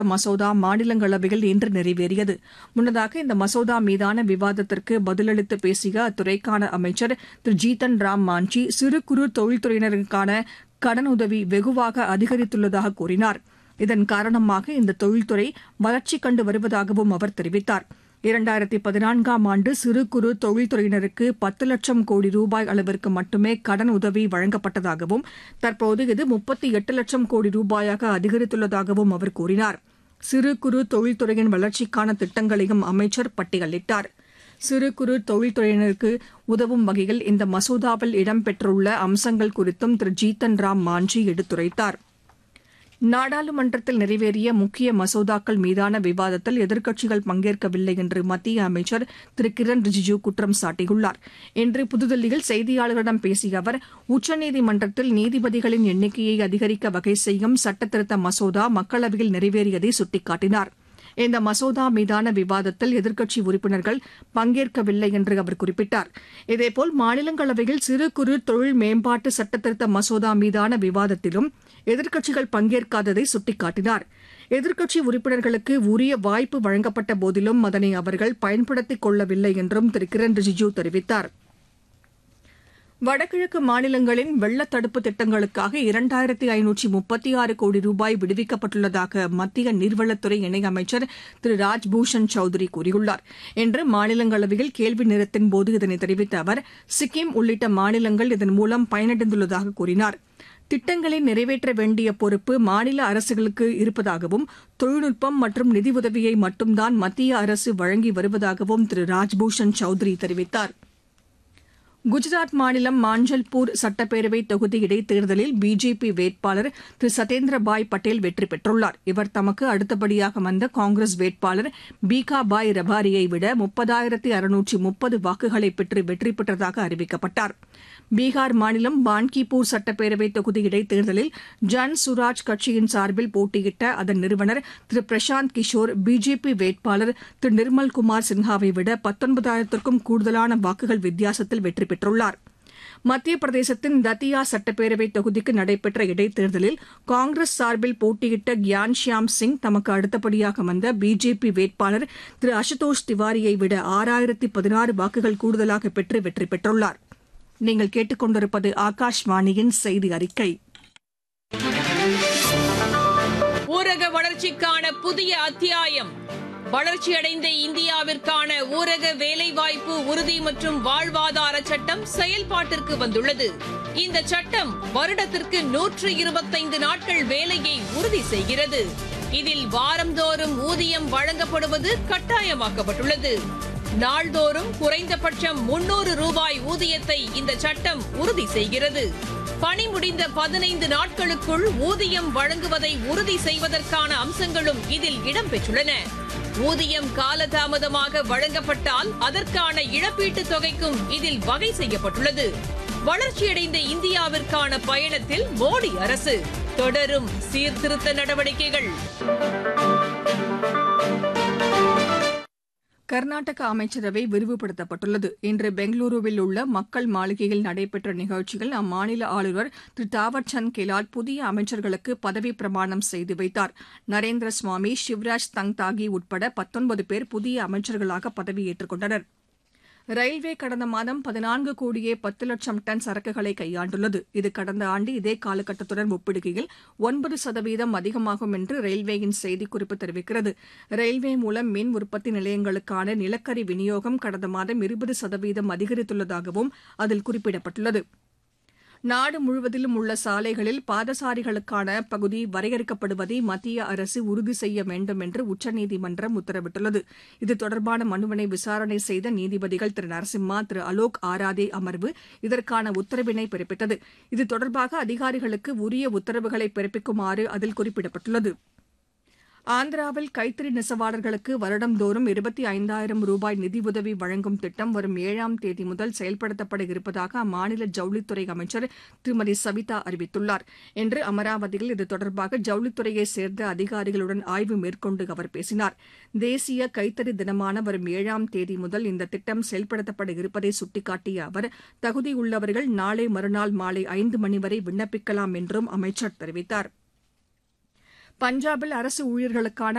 மசோதா மாநிலங்களவையில் இன்று நிறைவேறியது முன்னதாக இந்த மசோதா மீதான விவாதத்திற்கு பதிலளித்து பேசிய அத்துறைக்கான அமைச்சர் திரு ஜீதன் ராம் மாஞ்சி சிறு குறு தொழில்துறையினருக்கான கடனுதவி வெகுவாக அதிகரித்துள்ளதாக கூறினார் இதன் காரணமாக இந்த தொழில்துறை வளர்ச்சி கண்டு வருவதாகவும் அவர் தெரிவித்தார் இரண்டாயிரத்தி பதினான்காம் ஆண்டு சிறு குறு தொழில்துறையினருக்கு பத்து லட்சம் கோடி ரூபாய் அளவிற்கு மட்டுமே கடன் உதவி வழங்கப்பட்டதாகவும் தற்போது இது முப்பத்தி எட்டு லட்சம் கோடி ரூபாயாக அதிகரித்துள்ளதாகவும் அவர் கூறினார் சிறு குறு தொழில்துறையின் வளர்ச்சிக்கான திட்டங்களையும் அமைச்சர் பட்டியலிட்டார் சிறு குறு தொழில்துறையினருக்கு உதவும் வகையில் இந்த மசோதாவில் இடம்பெற்றுள்ள அம்சங்கள் குறித்தும் திரு ஜீதன் ராம் மாஞ்சி எடுத்துரைத்தார் நாடாளுமன்றத்தில் நிறைவேறிய முக்கிய மசோதாக்கள் மீதான விவாதத்தில் எதிர்க்கட்சிகள் பங்கேற்கவில்லை என்று மத்திய அமைச்சர் திரு கிரண் ரிஜிஜூ குற்றம் சாட்டியுள்ளார் இன்று புதுதில்லியில் செய்தியாளர்களிடம் பேசிய அவர் உச்சநீதிமன்றத்தில் நீதிபதிகளின் எண்ணிக்கையை அதிகரிக்க வகை செய்யும் சட்டத்திருத்த மசோதா மக்களவையில் நிறைவேறியதை சுட்டிக்காட்டினார் இந்த மசோதா மீதான விவாதத்தில் எதிர்க்கட்சி உறுப்பினர்கள் பங்கேற்கவில்லை என்று அவர் குறிப்பிட்டார் இதேபோல் மாநிலங்களவையில் சிறு குறு தொழில் மேம்பாட்டு சட்டத்திருத்த மசோதா மீதான விவாதத்திலும் எதிர்க்கட்சிகள் பங்கேற்காததை சுட்டிக்காட்டினார் எதிர்க்கட்சி உறுப்பினர்களுக்கு உரிய வாய்ப்பு வழங்கப்பட்ட போதிலும் அதனை அவர்கள் பயன்படுத்திக் கொள்ளவில்லை என்றும் திரு கிரண் ரிஜிஜூ தெரிவித்தார் வடகிழக்கு மாநிலங்களின் வெள்ள தடுப்பு திட்டங்களுக்காக இரண்டாயிரத்தி ஐநூற்றி முப்பத்தி ஆறு கோடி ரூபாய் விடுவிக்கப்பட்டுள்ளதாக மத்திய நீர்வளத்துறை இணையமைச்சர் திரு ராஜ்பூஷன் சௌத்ரி கூறியுள்ளார் இன்று மாநிலங்களவையில் கேள்வி நேரத்தின் போது இதனை தெரிவித்த அவர் சிக்கிம் உள்ளிட்ட மாநிலங்கள் இதன் மூலம் பயனடைந்துள்ளதாக கூறினார் திட்டங்களை நிறைவேற்ற வேண்டிய பொறுப்பு மாநில அரசுகளுக்கு இருப்பதாகவும் தொழில்நுட்பம் மற்றும் நிதியுதவியை மட்டும்தான் மத்திய அரசு வழங்கி வருவதாகவும் திரு ராஜ்பூஷன் சௌத்ரி தெரிவித்தார் குஜராத் மாநிலம் மாஞ்சல்பூர் சட்டப்பேரவை தொகுதி இடைத்தேர்தலில் பிஜேபி வேட்பாளர் திரு சத்யேந்திரபாய் பட்டேல் வெற்றி பெற்றுள்ளார் இவர் தமக்கு அடுத்தபடியாக வந்த காங்கிரஸ் வேட்பாளர் பீகாபாய் ரபாரியை விட முப்பதாயிரத்தி அறுநூற்றி முப்பது வாக்குகளை பெற்று வெற்றி பெற்றதாக அறிவிக்கப்பட்டார் பீகார் மாநிலம் பான்கிபூர் சட்டப்பேரவை தொகுதி இடைத்தேர்தலில் ஜன் சுராஜ் கட்சியின் சார்பில் போட்டியிட்ட அதன் நிறுவனர் திரு பிரசாந்த் கிஷோர் பிஜேபி வேட்பாளர் திரு நிர்மல்குமார் சின்ஹாவை விட பத்தொன்பதாயிரத்திற்கும் கூடுதலான வாக்குகள் வித்தியாசத்தில் வெற்றி பெற்றுள்ளார் மத்திய பிரதேசத்தின் தத்தியா சட்டப்பேரவை தொகுதிக்கு நடைபெற்ற இடைத்தேர்தலில் காங்கிரஸ் சார்பில் போட்டியிட்ட கியான் ஷியாம் சிங் தமக்கு அடுத்தபடியாக வந்த பிஜேபி வேட்பாளர் திரு அசுதோஷ் திவாரியை விட ஆறாயிரத்தி பதினாறு வாக்குகள் கூடுதலாக பெற்று வெற்றி பெற்றுள்ளார் நீங்கள் கேட்டுக்கொண்டிருப்பது ஆகாஷ்வாணியின் செய்தி அறிக்கை ஊரக வளர்ச்சிக்கான புதிய அத்தியாயம் வளர்ச்சியடைந்த இந்தியாவிற்கான ஊரக வேலைவாய்ப்பு உறுதி மற்றும் வாழ்வாதார சட்டம் செயல்பாட்டிற்கு வந்துள்ளது இந்த சட்டம் வருடத்திற்கு நூற்று இருபத்தைந்து நாட்கள் வேலையை உறுதி செய்கிறது இதில் வாரந்தோறும் ஊதியம் வழங்கப்படுவது கட்டாயமாக்கப்பட்டுள்ளது நாள்தோறும் குறைந்தபட்சம் முன்னூறு ரூபாய் ஊதியத்தை இந்த சட்டம் உறுதி செய்கிறது பணி முடிந்த பதினைந்து நாட்களுக்குள் ஊதியம் வழங்குவதை உறுதி செய்வதற்கான அம்சங்களும் இதில் இடம்பெற்றுள்ளன ஊதியம் காலதாமதமாக வழங்கப்பட்டால் அதற்கான இழப்பீட்டுத் தொகைக்கும் இதில் வகை செய்யப்பட்டுள்ளது வளர்ச்சியடைந்த இந்தியாவிற்கான பயணத்தில் மோடி அரசு தொடரும் சீர்திருத்த நடவடிக்கைகள் கர்நாடக அமைச்சரவை விரிவுபடுத்தப்பட்டுள்ளது இன்று பெங்களூருவில் உள்ள மக்கள் மாளிகையில் நடைபெற்ற நிகழ்ச்சியில் அம்மாநில ஆளுநர் திரு தாவர்சந்த் கெலாட் புதிய அமைச்சர்களுக்கு பதவி பிரமாணம் செய்து வைத்தார் நரேந்திர சுவாமி சிவராஜ் தங்தாகி உட்பட பத்தொன்பது பேர் புதிய அமைச்சர்களாக பதவியேற்றுக் கொண்டனர் ரயில்வே கடந்த மாதம் பதினான்கு கோடியே பத்து லட்சம் டன் சரக்குகளை கையாண்டுள்ளது இது கடந்த ஆண்டு இதே காலகட்டத்துடன் ஒப்பிடுகையில் ஒன்பது சதவீதம் அதிகமாகும் என்று ரயில்வேயின் செய்திக்குறிப்பு தெரிவிக்கிறது ரயில்வே மூலம் மின் உற்பத்தி நிலையங்களுக்கான நிலக்கரி விநியோகம் கடந்த மாதம் இருபது சதவீதம் அதிகரித்துள்ளதாகவும் அதில் குறிப்பிடப்பட்டுள்ளது நாடு முழுவதிலும் உள்ள சாலைகளில் பாதசாரிகளுக்கான பகுதி வரையறுக்கப்படுவதை மத்திய அரசு உறுதி செய்ய வேண்டும் என்று உச்சநீதிமன்றம் உத்தரவிட்டுள்ளது இது தொடர்பான மனுவினை விசாரணை செய்த நீதிபதிகள் திரு நரசிம்மா திரு அலோக் ஆராதே அமர்வு இதற்கான உத்தரவினை பிறப்பித்தது இது தொடர்பாக அதிகாரிகளுக்கு உரிய உத்தரவுகளை பிறப்பிக்குமாறு அதில் குறிப்பிடப்பட்டுள்ளது ஆந்திராவில் கைத்தறி நெசவாளர்களுக்கு வருடந்தோறும் இருபத்தி ஐந்தாயிரம் ரூபாய் நிதியுதவி வழங்கும் திட்டம் வரும் ஏழாம் தேதி முதல் செயல்படுத்தப்பட இருப்பதாக அம்மாநில ஜவுளித்துறை அமைச்சர் திருமதி சவிதா அறிவித்துள்ளார் இன்று அமராவதியில் இது தொடர்பாக ஜவுளித்துறையைச் சேர்ந்த அதிகாரிகளுடன் ஆய்வு மேற்கொண்டு அவர் பேசினார் தேசிய கைத்தறி தினமான வரும் ஏழாம் தேதி முதல் இந்த திட்டம் செயல்படுத்தப்பட இருப்பதை சுட்டிக்காட்டிய அவர் தகுதியுள்ளவர்கள் நாளை மறுநாள் மாலை ஐந்து மணி வரை விண்ணப்பிக்கலாம் என்றும் அமைச்சர் தெரிவித்தார் பஞ்சாபில் அரசு ஊழியர்களுக்கான